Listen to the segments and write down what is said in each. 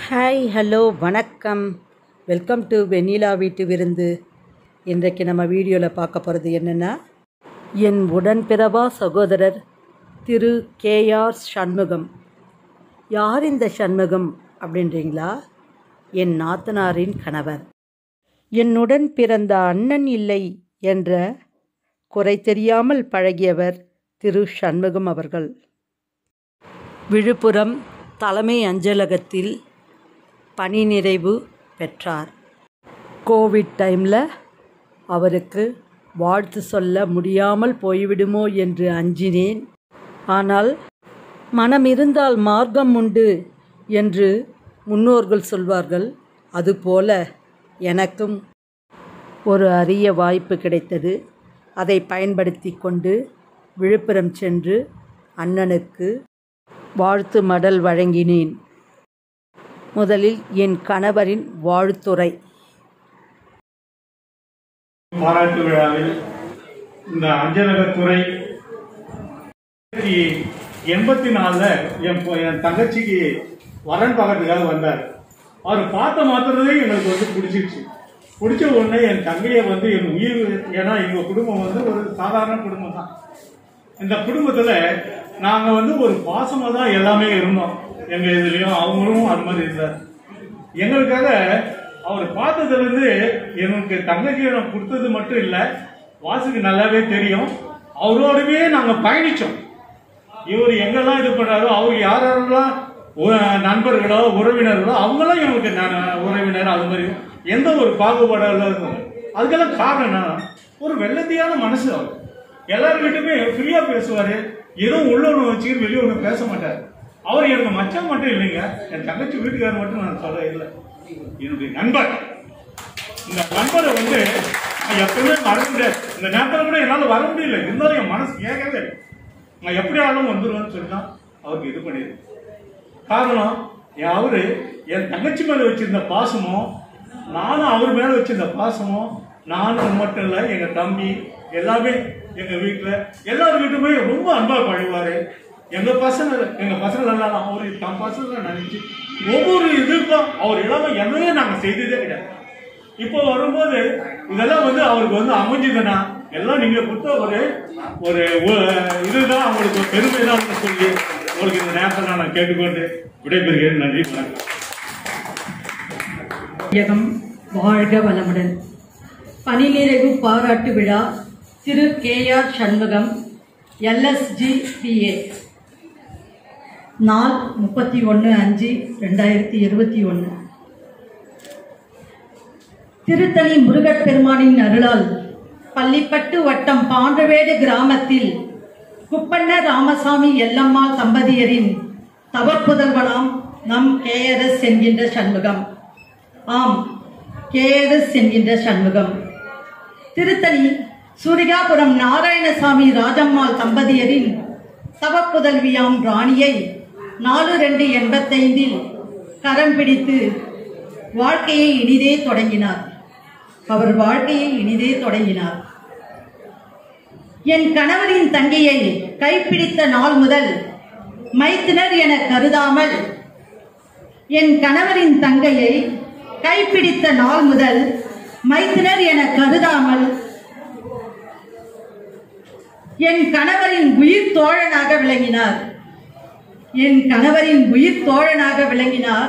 Hi hello வணக்கம் welcome to Vennila வீட்டு விருந்து இன்றைக்கு நம்ம வீடியோவில் பார்க்க போகிறது என்னென்னா என் உடன்பிறவா சகோதரர் திரு கேஆர் சண்முகம் யார் இந்த சண்முகம் அப்படின்றீங்களா என் நாத்தனாரின் கணவர் என்னுடன் பிறந்த அண்ணன் இல்லை என்ற குறை தெரியாமல் பழகியவர் திரு சண்முகம் அவர்கள் விழுப்புரம் தலைமை அஞ்சலகத்தில் பணி நிறைவு பெற்றார் கோவிட் டைமில் அவருக்கு வாழ்த்து சொல்ல முடியாமல் போய்விடுமோ என்று அஞ்சினேன் ஆனால் மனம் இருந்தால் மார்க்கம் உண்டு என்று முன்னோர்கள் சொல்வார்கள் அதுபோல எனக்கும் ஒரு அரிய வாய்ப்பு கிடைத்தது அதை பயன்படுத்தி கொண்டு விழுப்புரம் சென்று அண்ணனுக்கு வாழ்த்து மடல் வழங்கினேன் முதலில் என் கணவரின் வாழ்த்துரை பாராட்டு விழாவில் இந்த அஞ்சலகத்துறை எண்பத்தி நாலுல என் பொ- என் தங்கச்சிக்கு வரன் பார்க்கறதுக்காக வந்தார் அவர் பார்த்த மாத்திரதே எங்களுக்கு வந்து பிடிச்சிருச்சு பிடிச்ச உடனே என் தங்கையை வந்து என் உயிர் ஏன்னா எங்க குடும்பம் வந்து ஒரு சாதாரண குடும்பம் தான் இந்த குடும்பத்துல நாங்க வந்து ஒரு பாசமா தான் எல்லாமே இருந்தோம் எங்க இதுலயும் அவங்களும் அது மாதிரி இருந்தார் எங்களுக்காக அவர் பார்த்ததுல இருந்து எனக்கு தங்கச்சியை நான் கொடுத்தது மட்டும் இல்ல வாசுக்கு நல்லாவே தெரியும் அவரோடவே நாங்க பயணிச்சோம் இவர் எங்கெல்லாம் இது பண்றாரோ அவர் யார் யாரெல்லாம் உ- நண்பர்களோ உறவினர்களோ அவங்களாம் எனக்கு ந- உறவினர் அது மாதிரி எந்த ஒரு பாகுபாடும் இல்லாத அதுக்கெல்லாம் காரணம் என்ன ஒரு வெள்ளத்தியான மனசு அவர் எல்லார் வீட்டுமே ஃப்ரீயா பேசுவாரு எதுவும் உள்ள ஒண்ணு வச்சுக்கிட்டு வெளியே ஒண்ணு பேச மாட்டார் அவர் எனக்கு மச்சான் மட்டும் இல்லைங்க என் தங்கச்சி வீட்டுக்காரர் மட்டும் நான் சொல்ல இல்லை என்னுடைய நண்பர் இந்த நண்பரை வந்து நான் எப்பவுமே மறக்க முடியாது இந்த நேரத்தில் கூட என்னால வர முடியல இருந்தாலும் என் மனசு கேட்கவே இல்லை. நான் எப்படி ஆளும் வந்துருவேன்னு சொல்லி தான் அவருக்கு இது பண்ணிடு காரணம் என் அவரு என் தங்கச்சி மேல வச்சிருந்த பாசமும் நானும் அவர் மேல வச்சிருந்த பாசமும் நானும் மட்டும் இல்ல எங்க தம்பி எல்லாமே எங்க வீட்டுல எல்லார் வீட்டுமே ரொம்ப அன்பா பழகுவாரு எங்க பசங்க எங்க பசங்க எல்லாம் அவரு தம் பசங்க நினைச்சு ஒவ்வொரு இதுக்கும் அவர் இல்லாம எதுவுமே நாங்க செய்ததே கிடையாது இப்போ வரும்போது இதெல்லாம் வந்து அவருக்கு வந்து அமைஞ்சதுன்னா எல்லாம் நீங்க கொடுத்த ஒரு ஒரு ஒ- இதுதான் அவங்களுக்கு ஒரு பெருமை தான் சொல்லி உங்களுக்கு இந்த நேரத்தில் நான் கேட்டுக்கொண்டு விடைபெறுகிறேன் நன்றி வணக்கம் வையகம் வாழ்க வளமுடன் பணி நிறைவு பாராட்டு விழா Thiru K R Shanmugam LSG BA நாள் முப்பத்தி ஒன்று அஞ்சு ரெண்டாயிரத்தி இருபத்தி ஒன்று திருத்தணி முருகப் பெருமானின் அருளால் பள்ளிப்பட்டு வட்டம் பாண்டவேடு கிராமத்தில் குப்பண்ண ராமசாமி எல்லம்மாள் தம்பதியரின் தவப்புதல்வனாம் நம் கேஆர்எஸ் என்கின்ற சண்முகம் ஆம் கேஆர்எஸ் என்கின்ற சண்முகம் திருத்தணி சூரிகாபுரம் நாராயணசாமி ராஜம்மாள் தம்பதியரின் தவப்புதல்வியாம் ராணியை நாலு ரெண்டு எண்பத்தைந்தில் கரம் பிடித்து வாழ்க்கையை இனிதே தொடங்கினார் அவர் வாழ்க்கையை இனிதே தொடங்கினார் என் கணவரின் தங்கையை கைப்பிடித்த நாள் முதல் மைத்தினர் என கருதாமல் என் கணவரின் தங்கையை கைப்பிடித்த நாள் முதல் மைத்தினர் என கருதாமல் என் கணவரின் உயிர் தோழனாக விளங்கினார் என் கணவரின் உயிர் தோழனாக விளங்கினார்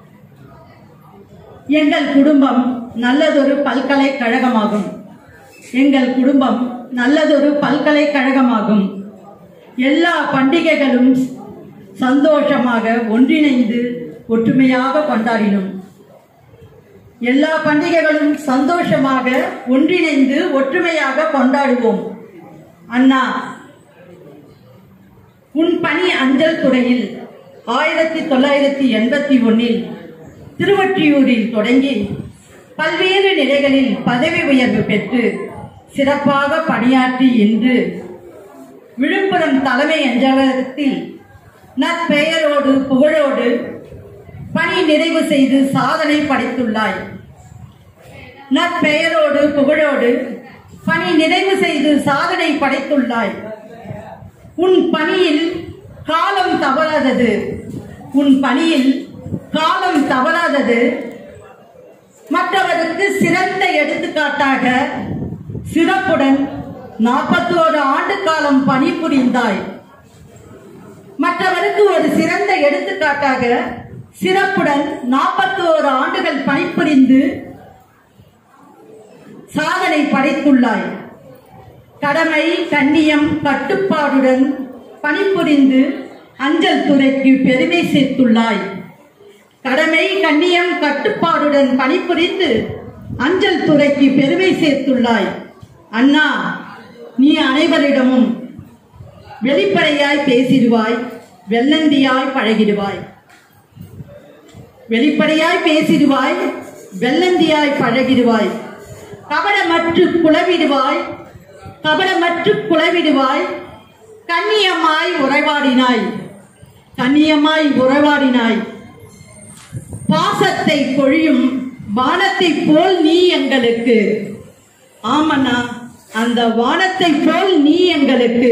எங்கள் குடும்பம் நல்லதொரு பல்கலைக்கழகமாகும் எங்கள் குடும்பம் நல்லதொரு பல்கலைக்கழகமாகும் எல்லா பண்டிகைகளும் சந்தோஷமாக ஒன்றிணைந்து ஒற்றுமையாக கொண்டாடினோம் எல்லா பண்டிகைகளும் சந்தோஷமாக ஒன்றிணைந்து ஒற்றுமையாக கொண்டாடுவோம் அண்ணா உன் பணி அஞ்சல் துறையில் ஆயிரத்தி தொள்ளாயிரத்தி எண்பத்தி ஒன்னில் திருவொற்றியூரில் தொடங்கி பல்வேறு நிலைகளில் பதவி உயர்வு பெற்று சிறப்பாக பணியாற்றி இன்று விழுப்புரம் தலைமை அஞ்சலகத்தில் நற்பெயரோடு புகழோடு பணி நிறைவு செய்து சாதனை படைத்துள்ளாய் நற்பெயரோடு புகழோடு பணி நிறைவு செய்து சாதனை படைத்துள்ளாய் உன் பணியில் காலம் தவறாதது உன் பணியில் காலம் தவறாதது அடுத்தது மற்றவருக்கு சிறந்த எடுத்துக்காட்டாக சிறப்புடன் நாற்பத்தோரு ஆண்டு காலம் பணிபுரிந்தாய் மற்றவருக்கு ஒரு சிறந்த எடுத்துக்காட்டாக சிறப்புடன் நாற்பத்தோரு ஆண்டுகள் பணிபுரிந்து சாதனை படைத்துள்ளாய் கடமை கண்ணியம் கட்டுப்பாடுடன் பணிபுரிந்து அஞ்சல் துறைக்கு பெருமை சேர்த்துள்ளாய் கடமை கண்ணியம் கட்டுப்பாடுடன் பணிபுரிந்து அஞ்சல் துறைக்கு பெருமை சேர்த்துள்ளாய் அண்ணா நீ அனைவரிடமும் வெளிப்படையாய் பேசிடுவாய் வெள்ளந்தியாய் பழகிடுவாய் வெளிப்படையாய் பேசிடுவாய் வெள்ளந்தியாய் பழகிடுவாய் கபடமற்று குளவிடுவாய் கபடமற்று குளவிடுவாய் கண்ணியமாய் உறவாடினாய் கண்ணியமாய் உறவாடினாய் பாசத்தை பொழியும் வானத்தை போல் நீ எங்களுக்கு ஆமண்ணா அந்த வானத்தை போல் நீ எங்களுக்கு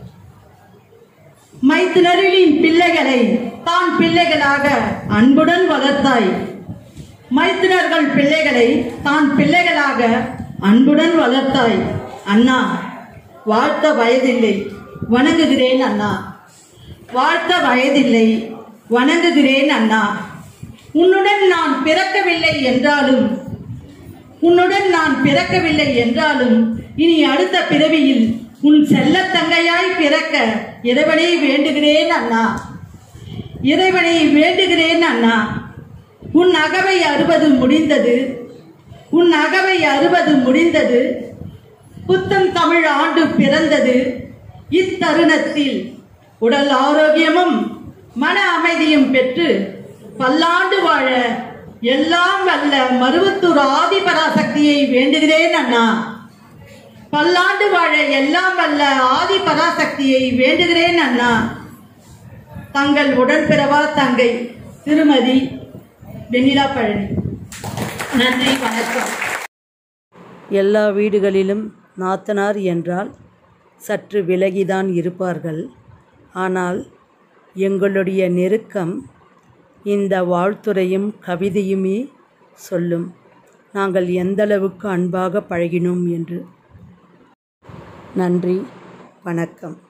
மைத்துனர்களின் பிள்ளைகளை தான் பிள்ளைகளாக அன்புடன் வளர்த்தாய் மைத்துனர்கள் பிள்ளைகளை தான் பிள்ளைகளாக அன்புடன் வளர்த்தாய் அண்ணா வாழ்த்த வயதில்லை வணங்குகிறேன் அண்ணா வாழ்த்த வயதில்லை வணங்குகிறேன் அண்ணா உன்னுடன் நான் பிறக்கவில்லை என்றாலும் உன்னுடன் நான் பிறக்கவில்லை என்றாலும் இனி அடுத்த பிறவியில் உன் செல்லத் தங்கையாய் பிறக்க இறைவனை வேண்டுகிறேன் அண்ணா இறைவனை வேண்டுகிறேன் அண்ணா உன் அகவை அறுபது முடிந்தது உன் அகவை அறுபது முடிந்தது புத்தம் தமிழ் ஆண்டு பிறந்தது இத்தருணத்தில் உடல் ஆரோக்கியமும் மன அமைதியும் பெற்று பல்லாண்டு வாழ எல்லாம் வல்ல மருவத்தூர் ஆதிபராசக்தியை வேண்டுகிறேன் அண்ணா பல்லாண்டு வாழ எல்லாம் வல்ல ஆதி பராசக்தியை வேண்டுகிறேன் அண்ணா தங்கள் உடன்பிறவா தங்கை திருமதி வெண்ணிலா பழனி நன்றி வணக்கம் எல்லா வீடுகளிலும் நாத்தனார் என்றால் சற்று விலகிதான் இருப்பார்கள் ஆனால் எங்களுடைய நெருக்கம் இந்த வாழ்த்துரையும் கவிதையுமே சொல்லும் நாங்கள் எந்தளவுக்கு அன்பாக பழகினோம் என்று நன்றி வணக்கம்